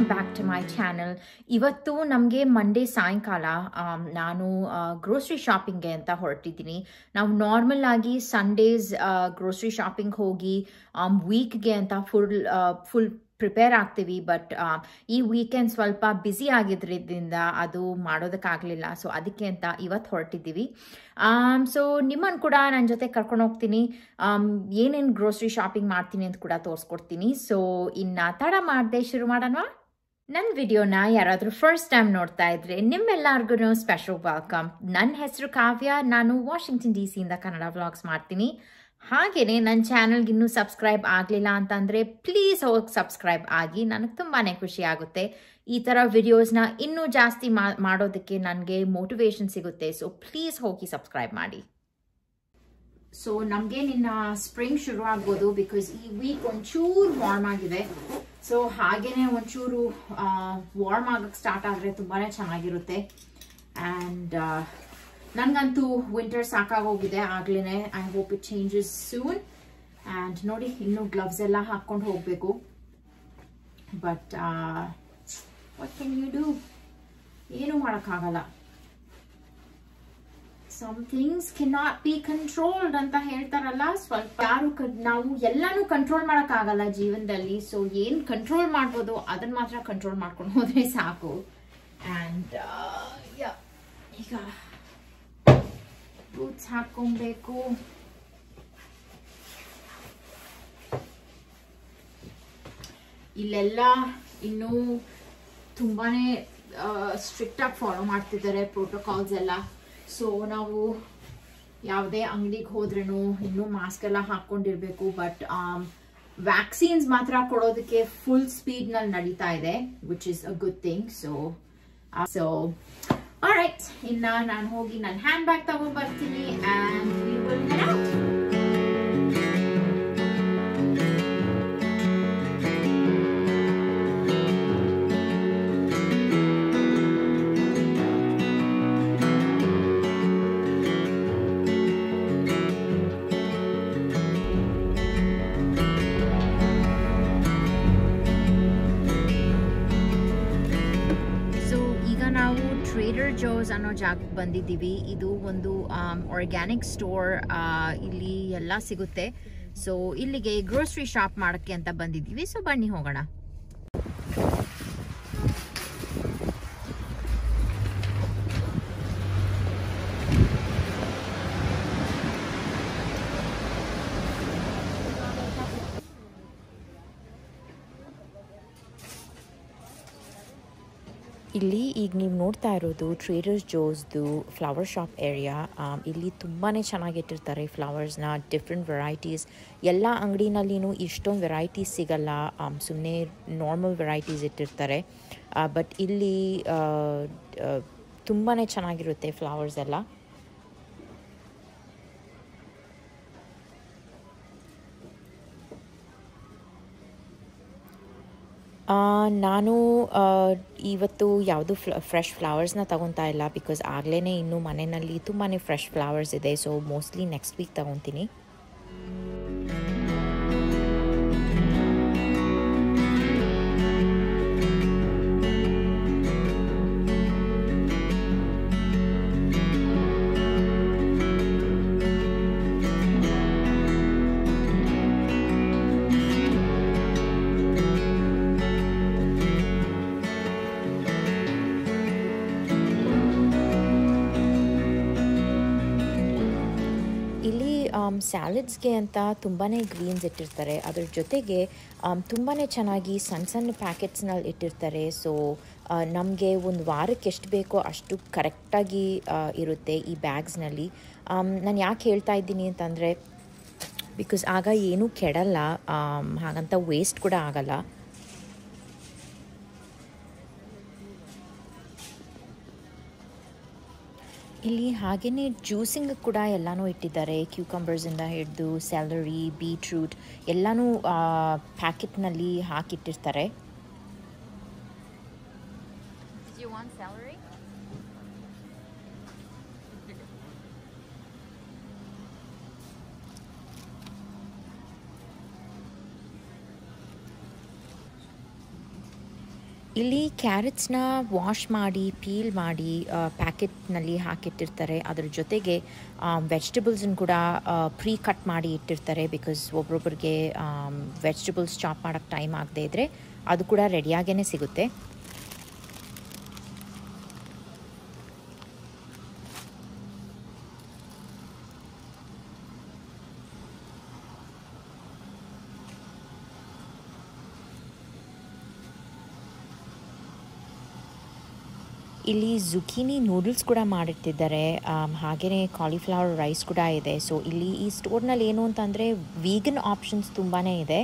Back to my channel ಇವತ್ತು ನಮಗೆ Monday ಸಾಯಂಕಾಲ ಆಮ್, ನಾನು ಗ್ರೋಸ್ರಿ ಶಾಪಿಂಗ್ಗೆ ಅಂತ ಹೊರಟಿದ್ದೀನಿ ನಾವು ನಾರ್ಮಲ್ ಆಗಿ ಸಂಡೇಸ್ ಗ್ರೋಸ್ರಿ ಶಾಪಿಂಗ್ ಹೋಗಿ ವೀಕ್ಗೆ ಅಂತ ಫುಲ್ ಫುಲ್ ಪ್ರಿಪೇರ್ ಆಗ್ತೀವಿ ಬಟ್ ಈ ವೀಕೆಂಡ್ ಸ್ವಲ್ಪ ಬ್ಯುಸಿ ಆಗಿದ್ರಿಂದ ಅದು ಮಾಡೋದಕ್ಕಾಗಲಿಲ್ಲ ಸೊ ಅದಕ್ಕೆ ಅಂತ ಇವತ್ತು ಹೊರಟಿದ್ದೀವಿ ಸೊ ನಿಮ್ಮನ್ನು ಕೂಡ ನನ್ನ ಜೊತೆ ಕರ್ಕೊಂಡು ಹೋಗ್ತೀನಿ ಏನೇನು ಗ್ರೋಸ್ರಿ ಶಾಪಿಂಗ್ ಮಾಡ್ತೀನಿ ಅಂತ ಕೂಡ ತೋರಿಸ್ಕೊಡ್ತೀನಿ ಸೊ ಇನ್ನು ತಡ ಮಾಡದೆ ಶುರು ಮಾಡೋಣ ನನ್ನ ವಿಡಿಯೋನ ಯಾರಾದರೂ ಫಸ್ಟ್ ಟೈಮ್ ನೋಡ್ತಾ ಇದ್ರೆ ನಿಮ್ಮೆಲ್ಲರಿಗೂ ಸ್ಪೆಷಲ್ ವೆಲ್ಕಮ್ ನನ್ನ ಹೆಸರು ಕಾವ್ಯ ನಾನು ವಾಷಿಂಗ್ಟನ್ ಡಿ ಸಿಯಿಂದ ಕನ್ನಡ ವ್ಲಾಗ್ಸ್ ಮಾಡ್ತೀನಿ ಹಾಗೆಯೇ ನನ್ನ ಚಾನಲ್ಗೆ ಇನ್ನೂ ಸಬ್ಸ್ಕ್ರೈಬ್ ಆಗಲಿಲ್ಲ ಅಂತಂದರೆ ಪ್ಲೀಸ್ ಹೋಗಿ ಸಬ್ಸ್ಕ್ರೈಬ್ ಆಗಿ ನನಗೆ ತುಂಬಾ ಖುಷಿ ಆಗುತ್ತೆ ಈ ಥರ ವಿಡಿಯೋಸ್ನ ಇನ್ನೂ ಜಾಸ್ತಿ ಮಾ- ಮಾಡೋದಕ್ಕೆ ನನಗೆ ಮೋಟಿವೇಶನ್ ಸಿಗುತ್ತೆ ಸೊ ಪ್ಲೀಸ್ ಹೋಗಿ ಸಬ್ಸ್ಕ್ರೈಬ್ ಮಾಡಿ ಸೊ ನಮಗೆ ನಿನ್ನ ಸ್ಪ್ರಿಂಗ್ ಶುರು ಆಗ್ಬೋದು ಬಿಕಾಸ್ ಈ ವೀಕ್ ಒಂಚೂರು ವಾರ್ಮ್ ಆಗಿದೆ ಸೊ ಹಾಗೇನೆ ಒಂಚೂರು ವಾರ್ಮ್ ಆಗಕ್ಕೆ ಸ್ಟಾರ್ಟ್ ಆದರೆ ತುಂಬಾ ಚೆನ್ನಾಗಿರುತ್ತೆ ಆ್ಯಂಡ್ ನನಗಂತೂ ವಿಂಟರ್ ಸಾಕಾಗೋಗಿದೆ ಆಗ್ಲೇ I hope it changes soon and ನೋಡಿ ಇನ್ನೂ ಗ್ಲವ್ಸ್ ಎಲ್ಲ ಹಾಕ್ಕೊಂಡು ಹೋಗಬೇಕು but what can you do ಏನು ಮಾಡೋಕ್ಕಾಗಲ್ಲ some things can not be controlled ಅಂತ ಹೇಳ್ತಾರಲ್ಲ ಸ್ವಲ್ಪ ಯಾರು ಕ- ನಾವು ಎಲ್ಲಾನು ಕಂಟ್ರೋಲ್ ಆಗಲ್ಲ ಜೀವನದಲ್ಲಿ ಸೊ ಏನ್ ಕಂಟ್ರೋಲ್ ಮಾಡ್ಬೋದು ಅದನ್ನ ಮಾತ್ರ ಕಂಟ್ರೋಲ್ ಮಾಡ್ಕೊಂಡು ಹೋದ್ರೆ ಸಾಕು ಅಂಡ್ ಈಗ ಬೂಟ್ಸ್ ಹಾಕೊಬೇಕು ಇಲ್ಲೆಲ್ಲ ಇನ್ನೂ ತುಂಬಾನೇ ಸ್ಟ್ರಿಕ್ಟ್ ಆಗಿ ಫಾಲೋ ಮಾಡ್ತಿದ್ದಾರೆ ಪ್ರೋಟೋಕಾಲ್ಸ್ ಎಲ್ಲ ಸೊ ನಾವು ಯಾವುದೇ ಅಂಗಡಿಗೆ ಹೋದ್ರೂ ಇನ್ನೂ ಮಾಸ್ಕ್ ಎಲ್ಲ ಹಾಕೊಂಡಿರ್ಬೇಕು ಬಟ್ ವ್ಯಾಕ್ಸಿನ್ಸ್ ಮಾತ್ರ ಕೊಡೋದಕ್ಕೆ ಫುಲ್ ಸ್ಪೀಡ್ನಲ್ಲಿ ನಡೀತಾ ಇದೆ which is a good thing so so right ಇನ್ನ ನಾನು ಹೋಗಿ ನನ್ನ ಹ್ಯಾಂಡ್ ಬ್ಯಾಗ್ ತಗೊಂಡ್ ಬರ್ತೀನಿ and we will head out so ಈಗ ನಾವು ಟ್ರೇಡರ್ ಜೋಸ್ ಅನ್ನೋ ಜಾಗಕ್ಕೆ ಬಂದಿದ್ದೀವಿ ಇದು ಒಂದು ಆರ್ಗ್ಯಾನಿಕ್ ಸ್ಟೋರ್ ಇಲ್ಲಿ ಎಲ್ಲ ಸಿಗುತ್ತೆ ಸೊ ಇಲ್ಲಿಗೆ ಗ್ರೋಸರಿ ಶಾಪ್ ಮಾಡೋಕ್ಕೆ ಅಂತ ಬಂದಿದ್ದೀವಿ ಸೊ ಬನ್ನಿ ಹೋಗೋಣ ಇಲ್ಲಿ ಈಗ ನೀವು ನೋಡ್ತಾ ಇರೋದು ಟ್ರೇಡರ್ಸ್ ಜೋಸ್ದು ಫ್ಲವರ್ ಶಾಪ್ ಏರಿಯಾ ಇಲ್ಲಿ ತುಂಬಾ ಚೆನ್ನಾಗಿಟ್ಟಿರ್ತಾರೆ ಫ್ಲವರ್ಸ್ನ ಡಿಫ್ರೆಂಟ್ ವೆರೈಟೀಸ್ ಎಲ್ಲ ಅಂಗಡಿನಲ್ಲಿನೂ ಇಷ್ಟೊಂದು ವೆರೈಟೀಸ್ ಸಿಗಲ್ಲ ಸುಮ್ಮನೆ ನಾರ್ಮಲ್ ವೆರೈಟೀಸ್ ಇಟ್ಟಿರ್ತಾರೆ ಬಟ್ ಇಲ್ಲಿ ತುಂಬಾ ಚೆನ್ನಾಗಿರುತ್ತೆ ಫ್ಲವರ್ಸ್ ಎಲ್ಲ ಆ, ನಾನು ಆ, ಇವತ್ತು ಯಾವುದು ಫ್ರೆಶ್ ಫ್ಲವರ್ಸ್ನ ತಗೊತಾ ಇಲ್ಲ ಬಿಕಾಸ್ ಆಗಲೇ ಇನ್ನೂ ಮನೆಯಲ್ಲಿ ತುಂಬಾ ಫ್ರೆಶ್ ಫ್ಲವರ್ಸ್ ಇದೆ ಸೊ ಮೋಸ್ಟ್ಲಿ ನೆಕ್ಸ್ಟ್ ವೀಕ್ ತಗೊತೀನಿ ಇಲ್ಲಿ ಸ್ಯಾಲಡ್ಸ್ಗೆ ಅಂತ ತುಂಬಾ ಗ್ರೀನ್ಸ್ ಇಟ್ಟಿರ್ತಾರೆ ಅದ್ರ ಜೊತೆಗೆ ತುಂಬಾ ಚೆನ್ನಾಗಿ ಸಣ್ಣ ಸಣ್ಣ ಪ್ಯಾಕೆಟ್ಸ್ನಲ್ಲಿ ಇಟ್ಟಿರ್ತಾರೆ ಸೊ ನಮಗೆ ಒಂದು ವಾರಕ್ಕೆ ಎಷ್ಟು ಬೇಕೋ ಅಷ್ಟು ಕರೆಕ್ಟಾಗಿ ಇರುತ್ತೆ ಈ ಬ್ಯಾಗ್ಸ್ನಲ್ಲಿ ನಾನು ಯಾಕೆ ಹೇಳ್ತಾ ಇದ್ದೀನಿ ಅಂತಂದರೆ ಬಿಕಾಸ್ ಆಗ ಏನೂ ಕೆಡಲ್ಲ ಆಮ್, ಹಾಗಂತ ವೇಸ್ಟ್ ಕೂಡ ಆಗಲ್ಲ ಇಲ್ಲಿ ಹಾಗೆಯೇ ಜ್ಯೂಸಿಂಗ್ ಕೂಡ ಎಲ್ಲನೂ ಇಟ್ಟಿದ್ದಾರೆ ಕ್ಯೂಕಂಬರ್ಸಿಂದ ಹಿಡಿದು ಸ್ಯಾಲರಿ ಬೀಟ್ರೂಟ್ ಎಲ್ಲನೂ ಪ್ಯಾಕೆಟ್ನಲ್ಲಿ ಹಾಕಿಟ್ಟಿರ್ತಾರೆ Did you want celery? ಇಲ್ಲಿ ಕ್ಯಾರೆಟ್ಸ್ನ ವಾಶ್ ಮಾಡಿ ಪೀಲ್ ಮಾಡಿ ಪ್ಯಾಕೆಟ್ನಲ್ಲಿ ಹಾಕಿಟ್ಟಿರ್ತಾರೆ ಅದ್ರ ಜೊತೆಗೆ ವೆಜಿಟೇಬಲ್ಸನ್ನು ಕೂಡ ಪ್ರೀ ಕಟ್ ಮಾಡಿ ಇಟ್ಟಿರ್ತಾರೆ ಬಿಕಾಸ್ ಒಬ್ರೊಬ್ರಿಗೆ ವೆಜಿಟೇಬಲ್ಸ್ ಚಾಪ್ ಮಾಡೋಕ್ಕೆ ಟೈಮ್ ಆಗದೆ ಇದ್ದರೆ ಅದು ಕೂಡ ರೆಡಿಯಾಗೇ ಸಿಗುತ್ತೆ ಇಲ್ಲಿ ಜುಕೀನಿ ನೂಡಲ್ಸ್ ಕೂಡ ಮಾಡಿಟ್ಟಿದ್ದಾರೆ ಹಾಗೆಯೇ ಕಾಲಿಫ್ಲವರ್ ರೈಸ್ ಕೂಡ ಇದೆ ಸೊ ಇಲ್ಲಿ ಈ ಸ್ಟೋರ್ನಲ್ಲಿ ಏನು ಅಂತಂದರೆ ವೀಗನ್ ಆಪ್ಷನ್ಸ್ ತುಂಬಾ ಇದೆ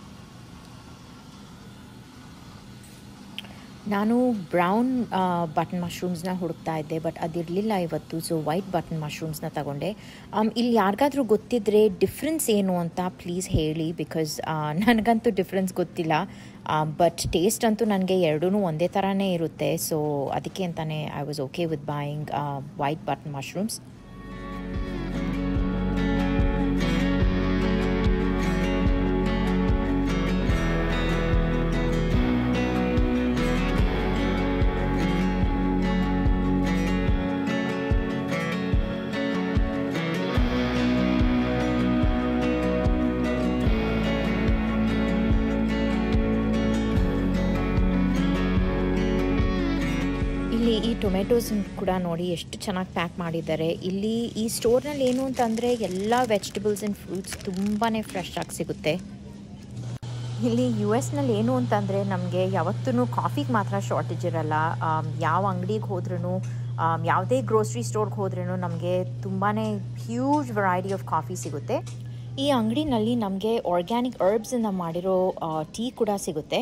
ನಾನು ಬ್ರೌನ್ ಬಟನ್ ಮಶ್ರೂಮ್ಸ್ನ ಹುಡುಕ್ತಾ ಇದ್ದೆ ಬಟ್ ಅದಿರಲಿಲ್ಲ ಇವತ್ತು ಸೊ ವೈಟ್ ಬಟನ್ ಮಶ್ರೂಮ್ಸ್ನ ತಗೊಂಡೆ ಇಲ್ಲಿ ಯಾರಿಗಾದ್ರೂ ಗೊತ್ತಿದ್ದರೆ ಡಿಫ್ರೆನ್ಸ್ ಏನು ಅಂತ ಪ್ಲೀಸ್ ಹೇಳಿ ಬಿಕಾಸ್ ನನಗಂತೂ ಡಿಫ್ರೆನ್ಸ್ ಗೊತ್ತಿಲ್ಲ ಬಟ್ ಟೇಸ್ಟ್ ಅಂತೂ ನನಗೆ ಎರಡೂ ಒಂದೇ ಥರನೇ ಇರುತ್ತೆ ಸೊ ಅದಕ್ಕೆ ಅಂತಲೇ I was okay with buying white button mushrooms ಇಲ್ಲಿ ಈ ಟೊಮೆಟೊಸ್ ಕೂಡ ನೋಡಿ ಎಷ್ಟು ಚೆನ್ನಾಗಿ ಪ್ಯಾಕ್ ಮಾಡಿದ್ದಾರೆ ಇಲ್ಲಿ ಈ ಸ್ಟೋರ್ನಲ್ಲಿ ಏನು ಅಂತಂದರೆ ಎಲ್ಲ ವೆಜಿಟೇಬಲ್ಸ್ ಆ್ಯಂಡ್ ಫ್ರೂಟ್ಸ್ ತುಂಬಾ ಫ್ರೆಶ್ ಆಗಿ ಸಿಗುತ್ತೆ ಇಲ್ಲಿ ಯು ಎಸ್ನಲ್ಲಿ ಏನು ಅಂತಂದರೆ ನಮಗೆ ಯಾವತ್ತೂ ಕಾಫಿಗೆ ಮಾತ್ರ ಶಾರ್ಟೇಜ್ ಇರಲ್ಲ ಯಾವ ಅಂಗಡಿಗೆ ಹೋದ್ರೂ ಯಾವುದೇ ಗ್ರೋಸ್ರಿ ಸ್ಟೋರ್ಗೆ ಹೋದ್ರೂ ನಮಗೆ ತುಂಬಾ ಹ್ಯೂಜ್ ವೆರೈಟಿ ಆಫ್ ಕಾಫಿ ಸಿಗುತ್ತೆ ಈ ಅಂಗಡಿನಲ್ಲಿ ನಮಗೆ ಆರ್ಗ್ಯಾನಿಕ್ ಅರ್ಬ್ಸಿಂದ ಮಾಡಿರೋ ಟೀ ಕೂಡ ಸಿಗುತ್ತೆ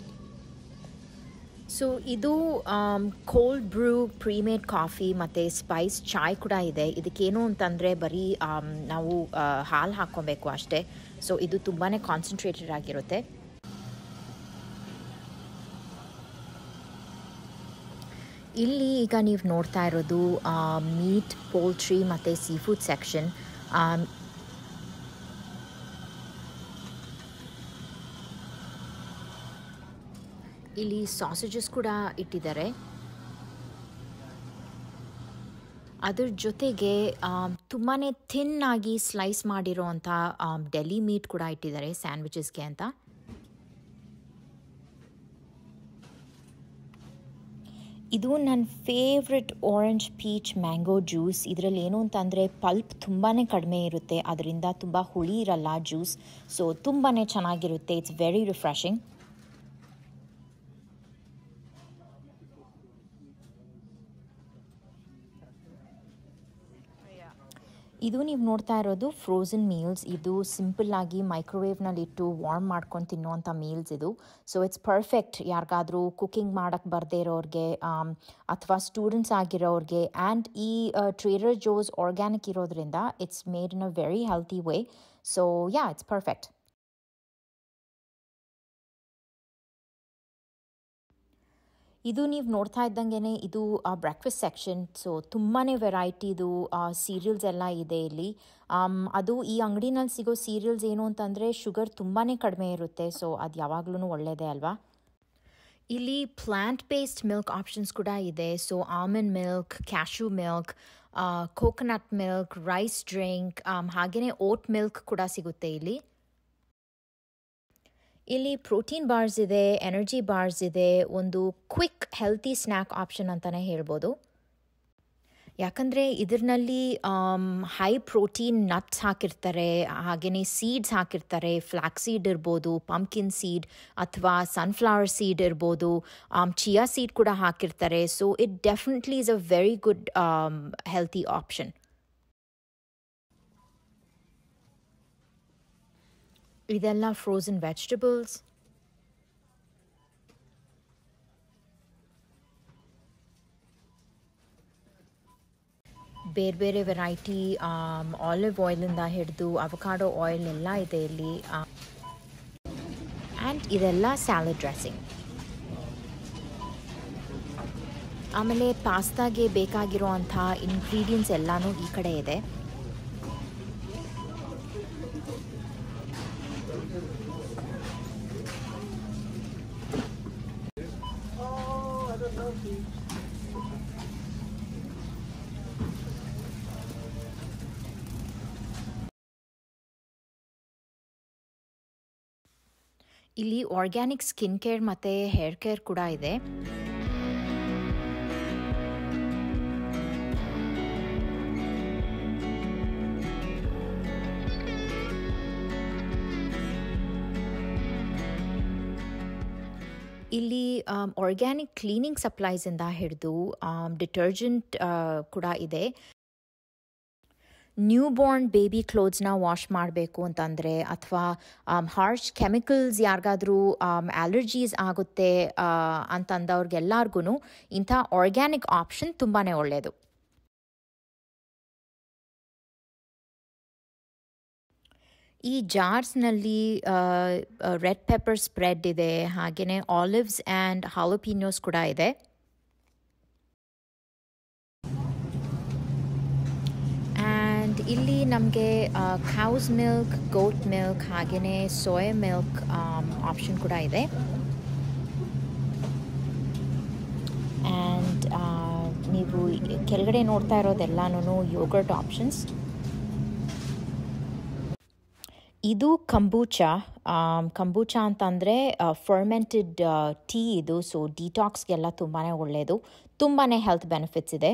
ಸೊ ಇದು ಕೋಲ್ಡ್ ಬ್ರೂ ಪ್ರೀಮೇಡ್ ಕಾಫಿ ಮತ್ತು ಸ್ಪೈಸ್ ಚಾಯ್ ಕೂಡ ಇದೆ ಇದಕ್ಕೇನು ಅಂತಂದರೆ ಬರೀ ನಾವು ಹಾಲು ಹಾಕ್ಕೊಬೇಕು ಅಷ್ಟೇ ಸೊ ಇದು ತುಂಬಾ ಕಾನ್ಸಂಟ್ರೇಟೆಡ್ ಆಗಿರುತ್ತೆ ಇಲ್ಲಿ ಈಗ ನೀವು ನೋಡ್ತಾ ಇರೋದು ಮೀಟ್ ಪೋಲ್ಟ್ರಿ ಮತ್ತು ಸೀ ಫುಡ್ ಸೆಕ್ಷನ್ ಇಲ್ಲಿ ಸಾಸೇಜಸ್ ಕೂಡ ಇಟ್ಟಿದ್ದಾರೆ ಅದ್ರ ಜೊತೆಗೆ ತುಂಬಾ ಥಿನ್ ಆಗಿ ಸ್ಲೈಸ್ ಮಾಡಿರೋವಂಥ ಡೆಲ್ಲಿ ಮೀಟ್ ಕೂಡ ಇಟ್ಟಿದ್ದಾರೆ ಸ್ಯಾಂಡ್ವಿಚಸ್ಗೆ ಅಂತ ಇದು ನನ್ನ favourite orange peach mango juice ಇದರಲ್ಲಿ ಏನು ಅಂತಂದರೆ ಪಲ್ಪ್ ತುಂಬಾ ಕಡಿಮೆ ಇರುತ್ತೆ ಅದರಿಂದ ತುಂಬ ಹುಳಿ ಇರಲ್ಲ ಜ್ಯೂಸ್ ಸೊ ತುಂಬಾ ಚೆನ್ನಾಗಿರುತ್ತೆ ಇಟ್ಸ್ ವೆರಿ ರಿಫ್ರೆಶಿಂಗ್ ಇದು ನೀವು ನೋಡ್ತಾ ಇರೋದು ಫ್ರೋಝನ್ ಮೀಲ್ಸ್ ಇದು ಸಿಂಪಲ್ ಆಗಿ ಮೈಕ್ರೋವೇವ್ನಲ್ಲಿ ಇಟ್ಟು ವಾರ್ಮ್ ಮಾಡ್ಕೊಂಡು ತಿನ್ನುವಂಥ ಮೀಲ್ಸ್ ಇದು ಸೊ ಇಟ್ಸ್ ಪರ್ಫೆಕ್ಟ್ ಯಾರಿಗಾದರೂ ಕುಕಿಂಗ್ ಮಾಡೋಕ್ಕೆ ಬರದೇ ಇರೋರಿಗೆ ಅಥವಾ ಸ್ಟೂಡೆಂಟ್ಸ್ ಆಗಿರೋರಿಗೆ ಆ್ಯಂಡ್ ಈ ಟ್ರೇಡರ್ ಜೋಸ್ ಆರ್ಗ್ಯಾನಿಕ್ ಇರೋದ್ರಿಂದ it's made in a very healthy way so yeah it's perfect ಇದು ನೀವು ನೋಡ್ತಾ ಇದ್ದಂಗೆ ಇದು ಬ್ರೇಕ್ಫಾಸ್ಟ್ ಸೆಕ್ಷನ್ ಸೊ ತುಂಬಾ ವೆರೈಟಿದು ಸೀರಿಯಲ್ಸ್ ಎಲ್ಲ ಇದೆ ಇಲ್ಲಿ ಅದು ಈ ಅಂಗಡಿನಲ್ಲಿ ಸಿಗೋ ಸೀರಿಯಲ್ಸ್ ಏನು ಅಂತಂದರೆ ಶುಗರ್ ತುಂಬಾ ಕಡಿಮೆ ಇರುತ್ತೆ ಸೊ ಅದು ಯಾವಾಗ್ಲೂ ಒಳ್ಳೆಯದೇ ಅಲ್ವಾ ಇಲ್ಲಿ ಪ್ಲ್ಯಾಂಟ್ ಬೇಸ್ಡ್ ಮಿಲ್ಕ್ ಆಪ್ಷನ್ಸ್ ಕೂಡ ಇದೆ so almond milk cashew milk coconut milk rice drink ಹಾಗೆಯೇ ಓಟ್ ಮಿಲ್ಕ್ ಕೂಡ ಸಿಗುತ್ತೆ ಇಲ್ಲಿ ಇಲ್ಲಿ ಪ್ರೋಟೀನ್ ಬಾರ್ಸ್ ಇದೆ ಎನರ್ಜಿ ಬಾರ್ಸ್ ಇದೆ ಒಂದು ಕ್ವಿಕ್ ಹೆಲ್ತಿ ಸ್ನ್ಯಾಕ್ ಆಪ್ಷನ್ ಅಂತಲೇ ಹೇಳ್ಬೋದು ಯಾಕಂದರೆ ಇದರಲ್ಲಿ ಹೈ ಪ್ರೋಟೀನ್ ನಟ್ಸ್ ಹಾಕಿರ್ತಾರೆ ಹಾಗೆಯೇ ಸೀಡ್ಸ್ ಹಾಕಿರ್ತಾರೆ ಫ್ಲ್ಯಾಕ್ ಸೀಡ್ ಇರ್ಬೋದು ಪಂಪ್ಕಿನ್ ಸೀಡ್ ಅಥವಾ ಸನ್ಫ್ಲವರ್ ಸೀಡ್ ಇರ್ಬೋದು ಚಿಯಾ ಸೀಡ್ ಕೂಡ ಹಾಕಿರ್ತಾರೆ so it definitely is a very good healthy option ಇದೆಲ್ಲ ಫ್ರೋಝನ್ ವೆಜಿಟಬಲ್ಸ್ ಬೇರೆ ಬೇರೆ ವೆರೈಟಿ ಆಲಿವ್ ಆಯಿಲಿಂದ ಹಿಡಿದು ಅವಕಾಡೋ ಆಯಿಲ್ ಎಲ್ಲ ಇದೆ ಇಲ್ಲಿ ಆ್ಯಂಡ್ ಇದೆಲ್ಲ ಸ್ಯಾಲಡ್ ಡ್ರೆಸ್ಸಿಂಗ್ ಆಮೇಲೆ ಪಾಸ್ತಾಗೆ ಬೇಕಾಗಿರುವಂಥ ಇಂಗ್ರೀಡಿಯೆಂಟ್ಸ್ ಎಲ್ಲನೂ ಈ ಕಡೆ ಇದೆ ಇಲ್ಲಿ ಆರ್ಗ್ಯಾನಿಕ್ ಸ್ಕಿನ್ ಕೇರ್ ಮತ್ತು ಹೇರ್ ಕೇರ್ ಕೂಡ ಇದೆ ಇಲ್ಲಿ ಆರ್ಗ್ಯಾನಿಕ್ ಕ್ಲೀನಿಂಗ್ ಸಪ್ಲೈಸಿಂದ ಹಿಡಿದು ಡಿಟರ್ಜೆಂಟ್ ಕೂಡ ಇದೆ ನ್ಯೂ ಬಾರ್ನ್ ಬೇಬಿ ಕ್ಲೋತ್ಸ್ನ ವಾಶ್ ಮಾಡಬೇಕು ಅಂತಂದರೆ ಅಥವಾ ಹಾರ್ಶ್ ಕೆಮಿಕಲ್ಸ್ ಯಾರಿಗಾದ್ರೂ ಅಲರ್ಜೀಸ್ ಆಗುತ್ತೆ ಅಂತಂದವ್ರಿಗೆಲ್ಲರಿಗೂ ಇಂಥ ಆರ್ಗ್ಯಾನಿಕ್ ಆಪ್ಷನ್ ತುಂಬಾ ಒಳ್ಳೆಯದು ಈ ಜಾರ್ಸ್ನಲ್ಲಿ ರೆಡ್ ಪೆಪ್ಪರ್ ಸ್ಪ್ರೆಡ್ ಇದೆ ಹಾಗೆಯೇ ಆಲಿವ್ಸ್ ಆ್ಯಂಡ್ ಹಾಲೋಪಿನೋಸ್ ಕೂಡ ಇದೆ ಆ್ಯಂಡ್ ಇಲ್ಲಿ ನಮಗೆ ಖೌಸ್ ಮಿಲ್ಕ್ ಗೋಟ್ ಮಿಲ್ಕ್ ಹಾಗೆಯೇ ಸೋಯಾ ಮಿಲ್ಕ್ ಆಪ್ಷನ್ ಕೂಡ ಇದೆ ಆ್ಯಂಡ್ ನೀವು ಕೆಳಗಡೆ ನೋಡ್ತಾ ಇರೋದೆಲ್ಲನೂ ಯೋಗರ್ಟ್ ಆಪ್ಷನ್ಸ್ ಇದು ಕಂಬೂಚ ಕಂಬೂಚ ಅಂತಂದರೆ ಫರ್ಮೆಂಟೆಡ್ ಟೀ ಇದು ಸೊ ಡಿಟಾಕ್ಸ್ಗೆಲ್ಲ ತುಂಬಾ ಒಳ್ಳೆಯದು ತುಂಬಾ ಹೆಲ್ತ್ ಬೆನಿಫಿಟ್ಸ್ ಇದೆ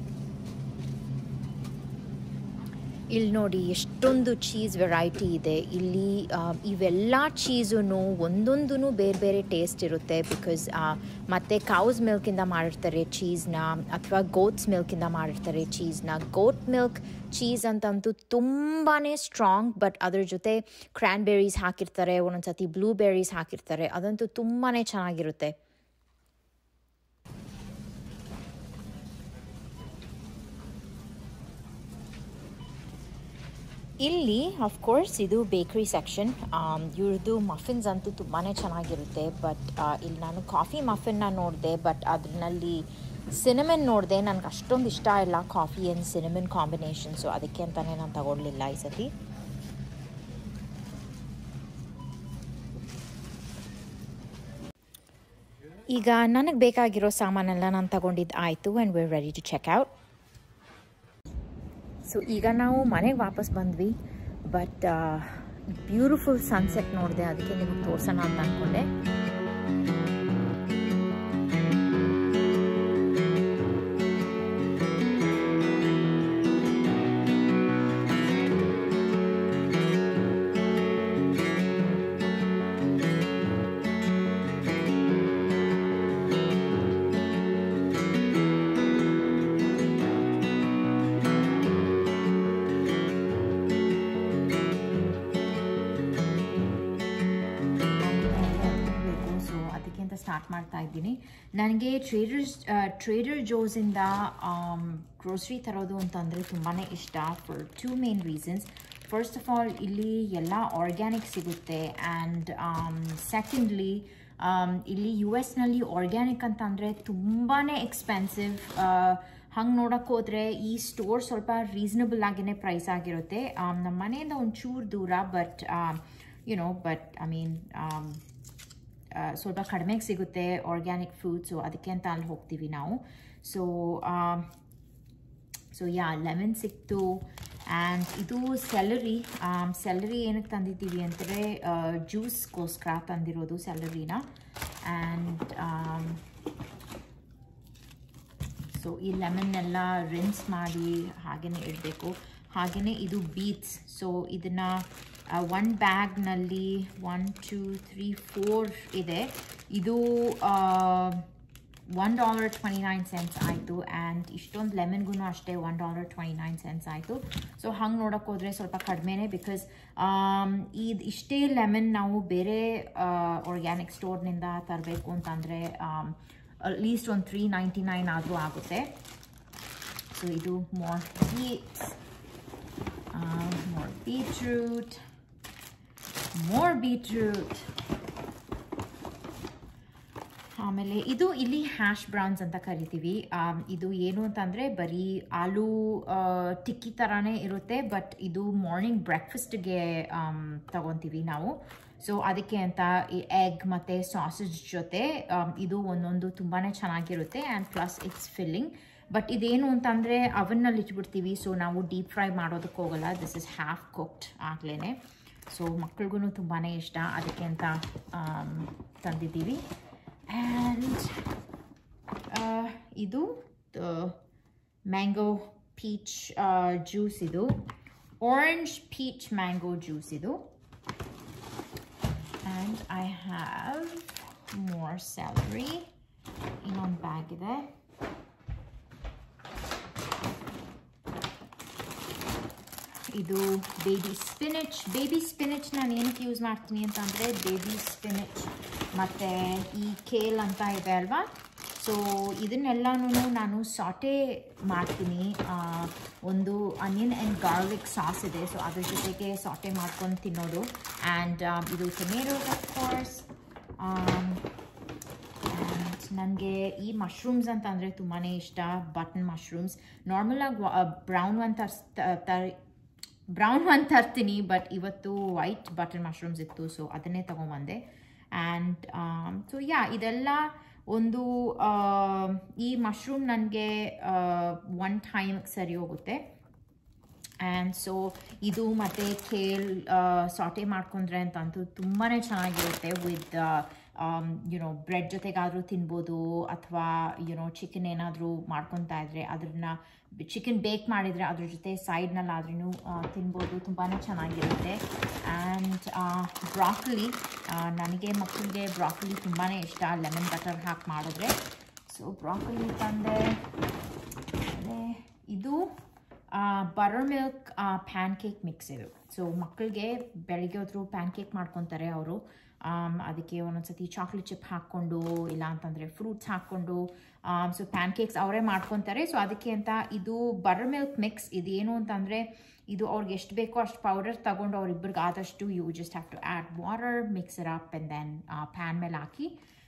ಇಲ್ಲಿ ನೋಡಿ ಎಷ್ಟೊಂದು ಚೀಸ್ ವೆರೈಟಿ ಇದೆ ಇಲ್ಲಿ ಇವೆಲ್ಲ ಚೀಸೂ ಒಂದೊಂದೂ ಬೇರೆ ಬೇರೆ ಟೇಸ್ಟ್ ಇರುತ್ತೆ ಬಿಕಾಸ್ ಮತ್ತು ಕೌಸ್ ಮಿಲ್ಕಿಂದ ಮಾಡಿರ್ತಾರೆ ಚೀಸ್ನ ಅಥವಾ ಗೋಟ್ಸ್ ಮಿಲ್ಕಿಂದ ಮಾಡಿರ್ತಾರೆ ಚೀಸ್ನ ಗೋಟ್ ಮಿಲ್ಕ್ ಚೀಸ್ ಅಂತಂತೂ ತುಂಬಾ ಸ್ಟ್ರಾಂಗ್ ಬಟ್ ಅದ್ರ ಜೊತೆ ಕ್ರ್ಯಾನ್ಬೆರೀಸ್ ಹಾಕಿರ್ತಾರೆ ಒಂದೊಂದು ಸತಿ ಬ್ಲೂಬೆರೀಸ್ ಹಾಕಿರ್ತಾರೆ ಅದಂತೂ ತುಂಬಾ ಚೆನ್ನಾಗಿರುತ್ತೆ ಇಲ್ಲಿ ಅಫ್ಕೋರ್ಸ್ ಇದು ಬೇಕ್ರಿ ಸೆಕ್ಷನ್ ಇವ್ರದ್ದು ಮಫಿನ್ಸ್ ಅಂತೂ ತುಂಬಾ ಚೆನ್ನಾಗಿರುತ್ತೆ ಬಟ್ ಇಲ್ಲಿ ನಾನು ಕಾಫಿ ಮಫಿನ್ನ ನೋಡಿದೆ ಬಟ್ ಅದರಲ್ಲಿ ಸಿನಮನ್ ನೋಡಿದೆ ನನಗೆ ಅಷ್ಟೊಂದು ಇಷ್ಟ ಇಲ್ಲ coffee and cinnamon combination so ಅದಕ್ಕೆ ಅಂತಲೇ ನಾನು ತಗೊಳ್ಳಿಲ್ಲ ಈ ಸತಿ ಈಗ ನನಗೆ ಬೇಕಾಗಿರೋ ಸಾಮಾನೆಲ್ಲ ನಾನು ತಗೊಂಡಿದ್ದು ಆಯಿತು and we're ready to check out so ಈಗ ನಾವು ಮನೆಗೆ ವಾಪಸ್ ಬಂದ್ವಿ ಬಟ್ ಬ್ಯೂಟಿಫುಲ್ ಸನ್ಸೆಟ್ ನೋಡಿದೆ ಅದಕ್ಕೆ ನಿಮಗೆ ತೋರ್ಸೋಣ ಅಂತ ಅಂದ್ಕೊಂಡೆ ಸೊ ಅದಕ್ಕೆ ಅಂತ ಸ್ಟಾರ್ಟ್ ಮಾಡ್ತಾ ಇದ್ದೀನಿ ನನಗೆ ಟ್ರೇಡರ್ಸ್ ಟ್ರೇಡರ್ ಜೋಸಿಂದ ಗ್ರೋಸರಿ ತರೋದು ಅಂತಂದರೆ ತುಂಬಾ ಇಷ್ಟ for two main reasons first of all ಇಲ್ಲಿ ಎಲ್ಲ ಆರ್ಗ್ಯಾನಿಕ್ ಸಿಗುತ್ತೆ ಆ್ಯಂಡ್ ಸೆಕೆಂಡ್ಲಿ ಇಲ್ಲಿ ಯು ಎಸ್ನಲ್ಲಿ ಆರ್ಗ್ಯಾನಿಕ್ ಅಂತಂದರೆ ತುಂಬಾ ಎಕ್ಸ್ಪೆನ್ಸಿವ್ ಹಂಗೆ ನೋಡೋಕೆ ಹೋದರೆ ಈ ಸ್ಟೋರ್ ಸ್ವಲ್ಪ ರೀಸನಬಲ್ ಆಗಿನೇ ಪ್ರೈಸ್ ಆಗಿರುತ್ತೆ ನಮ್ಮ ಮನೆಯಿಂದ ಒಂಚೂರು ದೂರ but you know but I mean ಸ್ವಲ್ಪ ಕಡಿಮೆಗೆ ಸಿಗುತ್ತೆ ಆರ್ಗ್ಯಾನಿಕ್ ಫ್ರೂಟ್ಸು ಅದಕ್ಕೆ ಅಂತ ಅಲ್ಲಿ ಹೋಗ್ತೀವಿ ನಾವು ಸೊ ಸೊ ಯಾ ಲೆಮನ್ ಸಿಕ್ತು ಆ್ಯಂಡ್ ಇದು ಸೆಲರಿ ಸೆಲರಿ ಏನಕ್ಕೆ ತಂದಿದ್ದೀವಿ ಅಂದರೆ ಜ್ಯೂಸ್ಗೋಸ್ಕರ ತಂದಿರೋದು ಸೆಲರಿನ ಆ್ಯಂಡ್ ಸೊ ಈ ಲೆಮನ್ನೆಲ್ಲ ರಿನ್ಸ್ ಮಾಡಿ ಹಾಗೆಯೇ ಇಡಬೇಕು ಹಾಗೆಯೇ ಇದು ಬೀಟ್ಸ್ ಸೊ ಇದನ್ನು ಒನ್ ಬ್ಯಾಗ್ನಲ್ಲಿ ಒನ್ ಟೂ ತ್ರೀ ಫೋರ್ ಇದೆ ಇದು one dollar twenty nine cents ಆಯಿತು ಆ್ಯಂಡ್ ಇಷ್ಟೊಂದು ಲೆಮನ್ಗೂ ಅಷ್ಟೇ one dollar twenty nine cents ಆಯಿತು ಸೊ ಹಂಗೆ ನೋಡೋಕೆ ಹೋದರೆ ಸ್ವಲ್ಪ ಕಡಿಮೆನೇ ಬಿಕಾಸ್ ಇದು ಇಷ್ಟೇ ಲೆಮನ್ ನಾವು ಬೇರೆ ಆರ್ಗ್ಯಾನಿಕ್ ಸ್ಟೋರ್ನಿಂದ ತರಬೇಕು ಅಂತಂದರೆ ಅಟ್ಲೀಸ್ಟ್ ಒಂದು ತ್ರೀ ನೈಂಟಿ ನೈನ್ ಆದರೂ ಆಗುತ್ತೆ ಸೊ ಇದು more beets more beetroot more beetroot ಆಮೇಲೆ ಇದು ಇಲ್ಲಿ ಹ್ಯಾಶ್ ಬ್ರೌನ್ಸ್ ಅಂತ ಕರಿತೀವಿ ಇದು ಏನು ಅಂತಂದರೆ ಬರೀ ಆಲೂ ಟಿಕ್ಕಿ ಥರನೇ ಇರುತ್ತೆ ಬಟ್ ಇದು ಮಾರ್ನಿಂಗ್ ಬ್ರೇಕ್ಫಾಸ್ಟ್ಗೆ ತಗೊತೀವಿ ನಾವು ಸೊ ಅದಕ್ಕೆ ಅಂತ ಈ ಎಗ್ ಮತ್ತು ಸಾಸೇಜ್ ಜೊತೆ ಇದು ಒಂದೊಂದು ತುಂಬಾ ಚೆನ್ನಾಗಿರುತ್ತೆ and plus it's filling but ಇದೇನು ಅಂತಂದರೆ ಅವನ್ನಲ್ಲಿ ಇಟ್ಬಿಡ್ತೀವಿ ಸೊ ನಾವು ಡೀಪ್ ಫ್ರೈ ಮಾಡೋದಕ್ಕೆ ಹೋಗಲ್ಲ ದಿಸ್ ಇಸ್ ಹ್ಯಾಫ್ ಕುಕ್ಡ್ ಆಗಲೇ ಸೊ ಮಕ್ಳಿಗೂ ತುಂಬಾ ಇಷ್ಟ ಅದಕ್ಕೆ ಅಂತ ಆಮ್, ತಂದಿದ್ದೀವಿ ಆ್ಯಂಡ್ ಇದು ಮ್ಯಾಂಗೋ ಪೀಚ್ ಜ್ಯೂಸ್ ಇದು ಆರೆಂಜ್ ಪೀಚ್ ಮ್ಯಾಂಗೋ ಜ್ಯೂಸ್ ಇದು and I have more celery ಇನ್ನೊಂದು ಬ್ಯಾಗ್ ಇದೆ ಇದು ಬೇಬಿ ಸ್ಪಿನಿಚ್ ಬೇಬಿ ಸ್ಪಿನಿಚ್ ನಾನು ಏನಕ್ಕೆ ಯೂಸ್ ಮಾಡ್ತೀನಿ ಅಂತ ಅಂದರೆ ಬೇಬಿ ಸ್ಪಿನಿಚ್ ಮತ್ತು ಈ ಕೇಲ್ ಅಂತ ಇದೆ ಅಲ್ವಾ ಸೊ ಇದನ್ನೆಲ್ಲನೂ ನಾನು ಸಾಟೆ ಮಾಡ್ತೀನಿ ಆ, ಒಂದು ಅನಿಯನ್ ಆ್ಯಂಡ್ ಗಾರ್ಲಿಕ್ ಸಾಸ್ ಇದೆ ಸೊ ಅದ್ರ ಜೊತೆಗೆ ಸಾಟೆ ಮಾಡ್ಕೊಂಡು ತಿನ್ನೋದು ಆ್ಯಂಡ್ ಇದು ಟೊಮೇಟೋಸ್ ಆಫ್ ಕೋರ್ಸ್ ನನಗೆ ಈ ಮಶ್ರೂಮ್ಸ್ ಅಂತ ಅಂದರೆ ತುಂಬಾ ಇಷ್ಟ ಬಟನ್ ಮಶ್ರೂಮ್ಸ್ ನಾರ್ಮಲಾಗಿ ಬ್ರೌನ್ ಒನ್ ತರ್ಸ್ ತರ ಬ್ರೌನ್ ಒನ್ ತರ್ತೀನಿ ಬಟ್ ಇವತ್ತು ವೈಟ್ ಬಟನ್ ಮಶ್ರೂಮ್ಸ್ ಇತ್ತು ಸೊ ಅದನ್ನೇ ತೊಗೊಂಬಂದೆ ಆ್ಯಂಡ್ ಸೊ ಯಾ ಇದೆಲ್ಲ ಒಂದು ಆ, ಈ ಮಶ್ರೂಮ್ ನನಗೆ ಒನ್ ಟೈಮ್ ಸರಿ ಹೋಗುತ್ತೆ ಆ್ಯಂಡ್ ಸೊ ಇದು ಮತ್ತು ಖೇಲ್ ಸಾಟೆ ಮಾಡ್ಕೊಂಡ್ರೆ ಅಂತಂತೂ ತುಂಬಾ ಚೆನ್ನಾಗಿರುತ್ತೆ ವಿತ್ ಯುನೋ ಬ್ರೆಡ್ ಜೊತೆಗಾದರೂ ತಿನ್ಬೋದು ಅಥವಾ ಯುನೋ ಚಿಕನ್ ಏನಾದರೂ ಮಾಡ್ಕೊತಾ ಇದ್ರೆ ಅದನ್ನ ಚಿಕನ್ ಬೇಕ್ ಮಾಡಿದರೆ ಅದ್ರ ಜೊತೆ ಸೈಡ್ನಲ್ಲಾದ್ರೂ ತಿನ್ಬೋದು ತುಂಬಾ ಚೆನ್ನಾಗಿರುತ್ತೆ ಆ್ಯಂಡ್ ಬ್ರಾಕಲಿ ನನಗೆ ಮಕ್ಕಳಿಗೆ ಬ್ರಾಕಲಿ ತುಂಬಾ ಇಷ್ಟ ಲೆಮನ್ ಬಟರ್ ಹಾಕಿ ಮಾಡಿದ್ರೆ ಸೊ ಬ್ರಾಕಲಿ ತಂದೆ ಆಮೇಲೆ ಇದು buttermilk pancake mix ಇದು ಸೊ ಮಕ್ಕಳಿಗೆ ಬೆಳಿಗ್ಗೆ ಹೊತ್ತು ಪ್ಯಾನ್ ಕೇಕ್ ಮಾಡ್ಕೊತಾರೆ ಅವರು ಅದಕ್ಕೆ ಒಂದೊಂದ್ಸತಿ ಚಾಕ್ಲೇಟ್ ಚಿಪ್ ಹಾಕ್ಕೊಂಡು ಇಲ್ಲ ಅಂತಂದರೆ ಫ್ರೂಟ್ಸ್ ಹಾಕ್ಕೊಂಡು ಸೊ ಪ್ಯಾನ್ ಕೇಕ್ಸ್ ಅವರೇ ಮಾಡ್ಕೊತಾರೆ ಸೊ ಅದಕ್ಕೆ ಅಂತ ಇದು ಬಟರ್ ಮಿಲ್ಕ್ ಮಿಕ್ಸ್ ಇದೇನು ಅಂತಂದರೆ ಇದು ಅವ್ರಿಗೆ ಎಷ್ಟು ಬೇಕೋ ಅಷ್ಟು ಪೌಡರ್ ತಗೊಂಡು ಅವ್ರಿಬ್ರಿಗೆ ಆದಷ್ಟು you just have to add water mixer up and then pan ಮೇಲೆ ಹಾಕಿ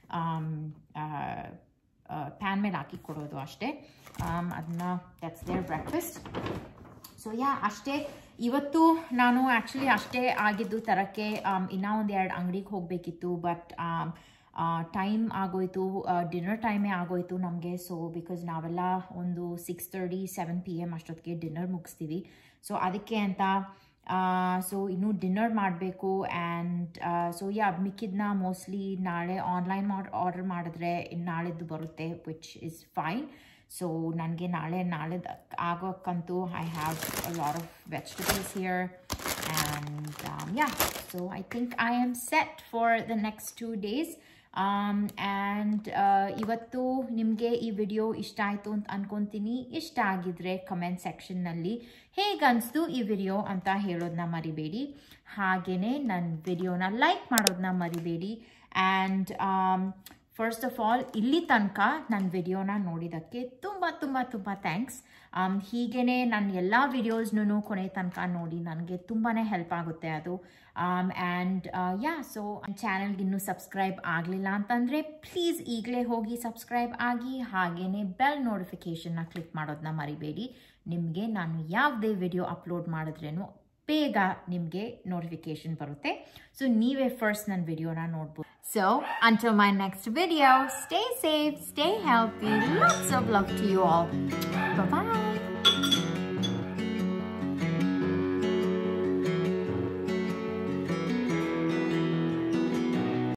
ಪ್ಯಾನ್ ಮೇಲೆ ಹಾಕಿ ಕೊಡೋದು ಅಷ್ಟೇ ಅದನ್ನ that's their breakfast so yeah ಅಷ್ಟೇ ಇವತ್ತು ನಾನು ಆ್ಯಕ್ಚುಲಿ ಅಷ್ಟೇ ಆಗಿದ್ದು ತರಕ್ಕೆ ಇನ್ನೂ ಒಂದು ಎರಡು ಅಂಗಡಿಗೆ ಹೋಗಬೇಕಿತ್ತು ಬಟ್ ಟೈಮ್ ಆಗೋಯ್ತು ಡಿನ್ನರ್ ಟೈಮೇ ಆಗೋಯ್ತು ನಮಗೆ ಸೊ ಬಿಕಾಸ್ ನಾವೆಲ್ಲ ಒಂದು six thirty seven P M ಅಷ್ಟೊತ್ತಿಗೆ ಡಿನ್ನರ್ ಮುಗಿಸ್ತೀವಿ ಸೊ ಅದಕ್ಕೆ ಅಂತ ಸೊ ಇನ್ನೂ ಡಿನ್ನರ್ ಮಾಡಬೇಕು ಆ್ಯಂಡ್ ಸೊ ಯಾ ಮಿಕ್ಕಿದ್ನ ಮೋಸ್ಟ್ಲಿ ನಾಳೆ ಆನ್ಲೈನ್ ಮಾಡಿ ಆರ್ಡರ್ ಮಾಡಿದ್ರೆ ಇನ್ನು ನಾಳೆದ್ದು ಬರುತ್ತೆ ವಿಚ್ ಇಸ್ ಫೈನ್ ಸೊ ನನಗೆ ನಾಳೆ ನಾಳೆ ಆಗೋಕ್ಕಂತೂ I have lot of vegetables here and yeah so I think I am set for the next two days and ಇವತ್ತು ನಿಮಗೆ ಈ ವಿಡಿಯೋ ಇಷ್ಟ ಆಯಿತು ಅಂತ ಅನ್ಕೊತೀನಿ ಇಷ್ಟ ಆಗಿದ್ರೆ ಕಮೆಂಟ್ ಸೆಕ್ಷನ್ನಲ್ಲಿ ಹೇಗೆ ಅನಿಸ್ತು ಈ ವಿಡಿಯೋ ಅಂತ ಹೇಳೋದನ್ನ ಮರಿಬೇಡಿ ಹಾಗೆಯೇ ನನ್ನ ವಿಡಿಯೋನ ಲೈಕ್ ಮಾಡೋದನ್ನ ಮರಿಬೇಡಿ ಆ್ಯಂಡ್ ಫಸ್ಟ್ ಆಫ್ ಆಲ್ ಇಲ್ಲಿ ತನಕ ನನ್ನ ವಿಡಿಯೋನ ನೋಡಿದ್ದಕ್ಕೆ ತುಂಬ ತುಂಬ ತುಂಬ ಥ್ಯಾಂಕ್ಸ್ ಹೀಗೇ ನನ್ನ ಎಲ್ಲ ವಿಡಿಯೋಸ್ನೂ ಕೊನೆ ತನಕ ನೋಡಿ ನನಗೆ ತುಂಬಾ ಹೆಲ್ಪ್ ಆಗುತ್ತೆ ಅದು ಆ್ಯಂಡ್ ಯಾ ಸೊ ಚಾನಲ್ಗೆ ಇನ್ನೂ ಸಬ್ಸ್ಕ್ರೈಬ್ ಆಗಲಿಲ್ಲ ಅಂತಂದರೆ ಪ್ಲೀಸ್ ಈಗಲೇ ಹೋಗಿ ಸಬ್ಸ್ಕ್ರೈಬ್ ಆಗಿ ಹಾಗೆಯೇ ಬೆಲ್ ನೋಟಿಫಿಕೇಷನ್ನ ಕ್ಲಿಕ್ ಮಾಡೋದನ್ನ ಮರಿಬೇಡಿ ನಿಮಗೆ ನಾನು ಯಾವುದೇ ವಿಡಿಯೋ ಅಪ್ಲೋಡ್ ಮಾಡಿದ್ರೇನು ಬೇಗ ನಿಮಗೆ ನೋಟಿಫಿಕೇಶನ್ ಬರುತ್ತೆ ಸೊ ನೀವೇ ಫಸ್ಟ್ ನನ್ನ ವಿಡಿಯೋನ ನೋಡ್ಬೋದು so until my next video stay safe stay healthy lots of love to you all bye